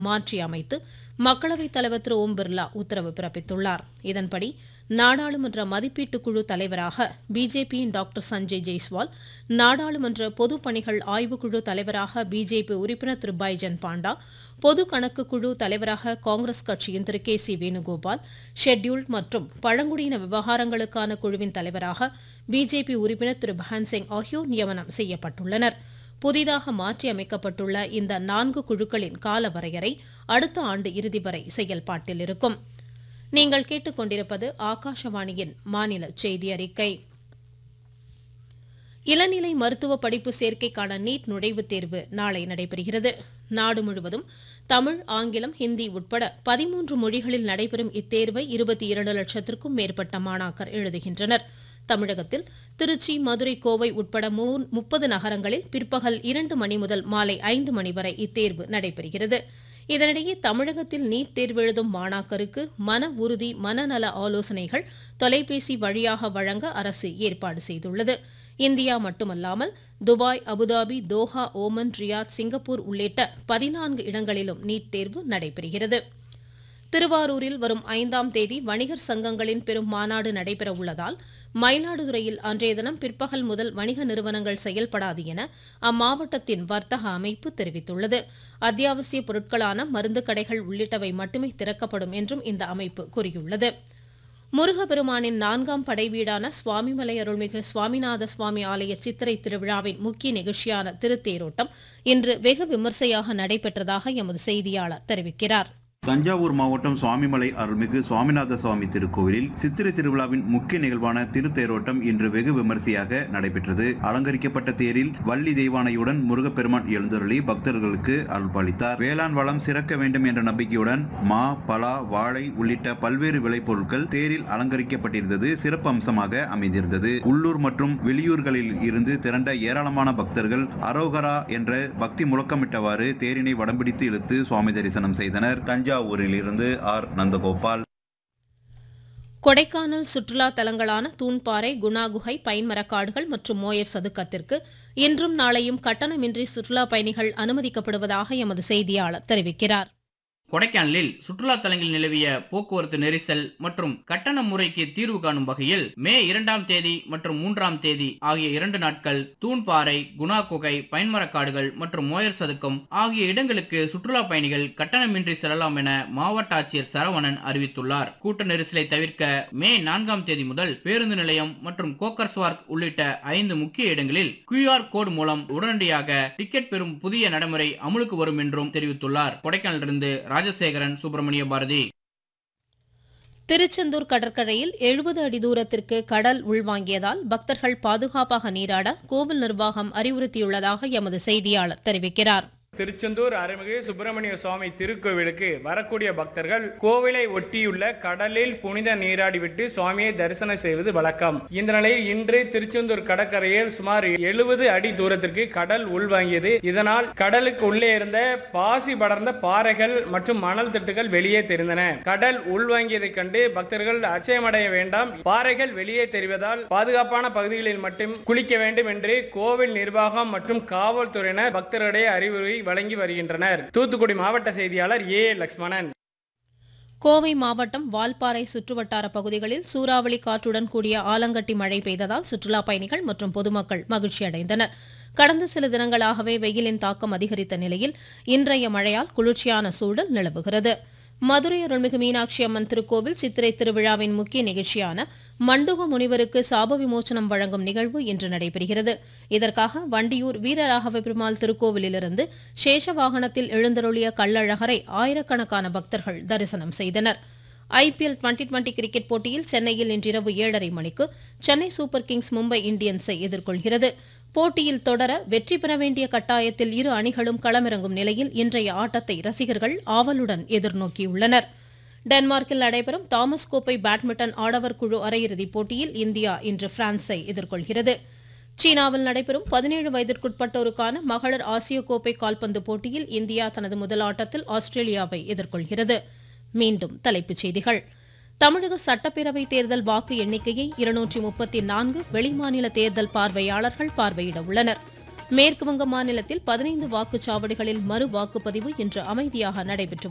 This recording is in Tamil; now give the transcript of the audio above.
மாற்றி அமைத்து மக்களவைத் தலைவர் திரு ஓம் பிர்லா உத்தரவு பிறப்பித்துள்ளார் இதன்படி நாடாளுமன்ற மதிப்பீட்டுக் குழு தலைவராக பிஜேபியின் டாக்டர் சஞ்சய் ஜெய்ஸ்வால் நாடாளுமன்ற பொதுப் பணிகள் ஆய்வுக்குழு தலைவராக பிஜேபி உறுப்பினர் திரு பைஜன் பாண்டா பொது கணக்கு குழு தலைவராக காங்கிரஸ் கட்சியின் திரு கே சி வேணுகோபால் ஷெட்யூல்ட் மற்றும் பழங்குடியின விவகாரங்களுக்கான குழுவின் தலைவராக பிஜேபி உறுப்பினர் திரு பஹன் சிங் ஆகியோர் நியமனம் செய்யப்பட்டுள்ளனா் புதிதாக மாற்றி அமைக்கப்பட்டுள்ள இந்த நான்கு குழுக்களின் கால வரையறை அடுத்த ஆண்டு இறுதி வரை செயல்பாட்டில் இருக்கும் நீங்கள் கேட்டுக்கொண்டிருப்பது ஆகாஷவாணியின் மாநில செய்தி அறிக்கை இளநிலை மருத்துவ படிப்பு சேர்க்கைக்கான நீட் நுழைவுத் தேர்வு நாளை நடைபெறுகிறது நாடு முழுவதும் தமிழ் ஆங்கிலம் ஹிந்தி உட்பட பதிமூன்று மொழிகளில் நடைபெறும் இத்தேர்வை இருபத்தி இரண்டு லட்சத்திற்கும் மேற்பட்ட மாணாக்கர் எழுதுகின்றனர் தமிழகத்தில் திருச்சி மதுரை கோவை உட்பட முப்பது நகரங்களில் பிற்பகல் இரண்டு மணி முதல் மாலை ஐந்து மணி வரை இத்தேர்வு நடைபெறுகிறது இதனிடையே தமிழகத்தில் நீட் தேர்வு எழுதும் மாணாக்கருக்கு மன உறுதி மனநல ஆலோசனைகள் தொலைபேசி வழியாக வழங்க அரசு ஏற்பாடு செய்துள்ளது இந்தியா மட்டுமல்லாமல் Dubai Abu Dhabi Doha Oman Riyadh Singapore உள்ளிட்ட பதினான்கு இடங்களிலும் நீட் தேர்வு நடைபெறுகிறது திருவாரூரில் வரும் ஐந்தாம் தேதி வணிகர் சங்கங்களின் பெரும் மாநாடு நடைபெற உள்ளதால் மயிலாடுதுறையில் அன்றைய தினம் பிற்பகல் முதல் வணிக நிறுவனங்கள் செயல்படாது என அம்மாவட்டத்தின் வர்த்தக அமைப்பு தெரிவித்துள்ளது அத்தியாவசிய பொருட்களான மருந்து கடைகள் உள்ளிட்டவை மட்டுமே திறக்கப்படும் என்றும் இந்த அமைப்பு கூறியுள்ளது முருகப்பெருமானின் நான்காம் படை வீடான சுவாமிமலை அருள்மிகு சுவாமிநாத சுவாமி ஆலய சித்திரை திருவிழாவின் முக்கிய நிகழ்ச்சியான திருத்தேரோட்டம் இன்று வெகு விமர்சையாக நடைபெற்றதாக எமது செய்தியாளர் தெரிவிக்கிறார் தஞ்சாவூர் மாவட்டம் சுவாமிமலை அருள்மிகு சுவாமிநாத சுவாமி திருக்கோவிலில் சித்திரை திருவிழாவின் முக்கிய நிகழ்வான திருத்தேரோட்டம் இன்று வெகு விமரிசையாக நடைபெற்றது அலங்கரிக்கப்பட்ட தேரில் வள்ளி தெய்வானையுடன் முருகப்பெருமான் எழுந்தருளி பக்தர்களுக்கு அருள்பாலித்தார் வேளாண் வளம் சிறக்க வேண்டும் என்ற நம்பிக்கையுடன் மா பலா வாழை உள்ளிட்ட பல்வேறு விளைபொருட்கள் தேரில் அலங்கரிக்கப்பட்டிருந்தது சிறப்பு அம்சமாக அமைந்திருந்தது உள்ளூர் மற்றும் வெளியூர்களில் இருந்து திரண்ட ஏராளமான பக்தர்கள் அரோகரா என்ற பக்தி முழக்கமிட்டவாறு தேரினை வடம்பிடித்து இழுத்து சுவாமி தரிசனம் செய்தனர் தஞ்சாவூரில் இருந்து ஆர் நந்தகோபால் கொடைக்கானல் சுற்றுலா தலங்களான தூண்பாறை குணா குகை பைன்மரக்காடுகள் மற்றும் மோயர் சதுக்கத்திற்கு இன்றும் நாளையும் கட்டணமின்றி சுற்றுலா பயணிகள் அனுமதிக்கப்படுவதாக எமது செய்தியாளர் தெரிவிக்கிறார் கொடைக்கானலில் சுற்றுலா தலங்களில் நிலவிய போக்குவரத்து நெரிசல் மற்றும் கட்டண முறைக்கு தீர்வு காணும் வகையில் மே இரண்டாம் தேதி மற்றும் மூன்றாம் தேதி ஆகிய இரண்டு நாட்கள் தூண்பாறை குணா குகை பைன்மரக்காடுகள் மற்றும் மோயர் சதுக்கம் ஆகிய இடங்களுக்கு சுற்றுலா பயணிகள் கட்டணமின்றி செல்லலாம் என மாவட்ட ஆட்சியர் சரவணன் அறிவித்துள்ளார் கூட்ட நெரிசலை தவிர்க்க மே நான்காம் தேதி முதல் பேருந்து நிலையம் மற்றும் கோக்கர்ஸ்வார்க் உள்ளிட்ட ஐந்து முக்கிய இடங்களில் கியூஆர் கோடு மூலம் உடனடியாக டிக்கெட் பெறும் புதிய நடைமுறை அமலுக்கு வரும் என்றும் தெரிவித்துள்ளார் கொடைக்கானலிருந்து ராஜசேகரன் சுப்பிரமணிய பாரதி திருச்செந்தூர் கடற்கரையில் எழுபது அடி தூரத்திற்கு கடல் உள்வாங்கியதால் பக்தர்கள் பாதுகாப்பாக நீராட கோவில் நிர்வாகம் அறிவுறுத்தியுள்ளதாக எமது செய்தியாளர் தெரிவிக்கிறார் திருச்செந்தூர் அருள்மிகு சுப்பிரமணிய சுவாமி திருக்கோவிலுக்கு வரக்கூடிய பக்தர்கள் கோவிலை ஒட்டியுள்ள கடலில் புனித நீராடிவிட்டு சுவாமியை தரிசனம் செய்வது வழக்கம் இந்த நிலையில் இன்று திருச்செந்தூர் கடற்கரையில் சுமார் எழுபது அடி தூரத்திற்கு கடல் உள்வாங்கியது இதனால் கடலுக்கு உள்ளே இருந்த பாசி படர்ந்த பாறைகள் மற்றும் மணல் திட்டுகள் வெளியே தெரிந்தன கடல் உள்வாங்கியதைக் கண்டு பக்தர்கள் அச்சயமடைய வேண்டாம் பாறைகள் வெளியே தெரிவதால் பாதுகாப்பான பகுதிகளில் மட்டும் குளிக்க வேண்டும் என்று கோவில் நிர்வாகம் மற்றும் காவல்துறையினர் பக்தர்களிடையே அறிவுரை வழங்கி வருகின்றனர் தூத்துக்குடி மாவட்ட செய்தியாளர் ஏ லக்ஷ்மணன் கோவை மாவட்டம் வால்பாறை சுற்றுவட்டார பகுதிகளில் சூறாவளி காற்றுடன் கூடிய ஆலங்கட்டி மழை பெய்ததால் சுற்றுலா பயணிகள் மற்றும் பொதுமக்கள் மகிழ்ச்சி அடைந்தனர் கடந்த சில தினங்களாகவே வெயிலின் தாக்கம் அதிகரித்த நிலையில் இன்றைய மழையால் குளிர்ச்சியான சூழல் நிலவுகிறது மதுரை அருள்மிகு மீனாட்சி அம்மன் திருக்கோவில் சித்திரை திருவிழாவின் முக்கிய நிகழ்ச்சியான மண்டுக முனிவருக்கு சாப விமோசனம் வழங்கும் நிகழ்வு இன்று நடைபெறுகிறது இதற்காக வண்டியூர் வீரராகவ பெருமாள் திருக்கோவிலிலிருந்து சேஷ வாகனத்தில் எழுந்தருளிய கள்ளழகரை ஆயிரக்கணக்கான பக்தர்கள் தரிசனம் செய்தனர் ஐபிஎல் டுவெண்டி டுவெண்டி கிரிக்கெட் போட்டியில் சென்னையில் இன்றிரவு ஏழரை மணிக்கு சென்னை சூப்பர் கிங்ஸ் மும்பை இந்தியன்ஸை எதிர்கொள்கிறது போட்டியில் தொடர வெற்றி பெற வேண்டிய கட்டாயத்தில் இரு அணிகளும் களமிறங்கும் நிலையில் இன்றைய ஆட்டத்தை ரசிகர்கள் ஆவலுடன் எதிர்நோக்கியுள்ளனர் டென்மார்க்கில் நடைபெறும் தாமஸ் கோப்பை பேட்மிண்டன் ஆடவர் குழு அரையிறுதிப் போட்டியில் இந்தியா இன்று பிரான்ஸை எதிர்கொள்கிறது சீனாவில் நடைபெறும் பதினேழு வயதிற்குட்பட்டோருக்கான மகளிர் ஆசிய கோப்பை கால்பந்து போட்டியில் இந்தியா தனது முதல் ஆட்டத்தில் ஆஸ்திரேலியாவை எதிர்கொள்கிறது மீண்டும் தலைப்புச் செய்திகள் தமிழக சட்டப்பேரவை தேர்தல் வாக்கு எண்ணிக்கையை இருநூற்றி முப்பத்தி நான்கு வெளிமாநில தேர்தல் பார்வையாளர்கள் பார்வையிட உள்ளனர் மேற்குவங்க மாநிலத்தில் பதினைந்து வாக்குச்சாவடிகளில் மறு வாக்குப்பதிவு இன்று அமைதியாக நடைபெற்று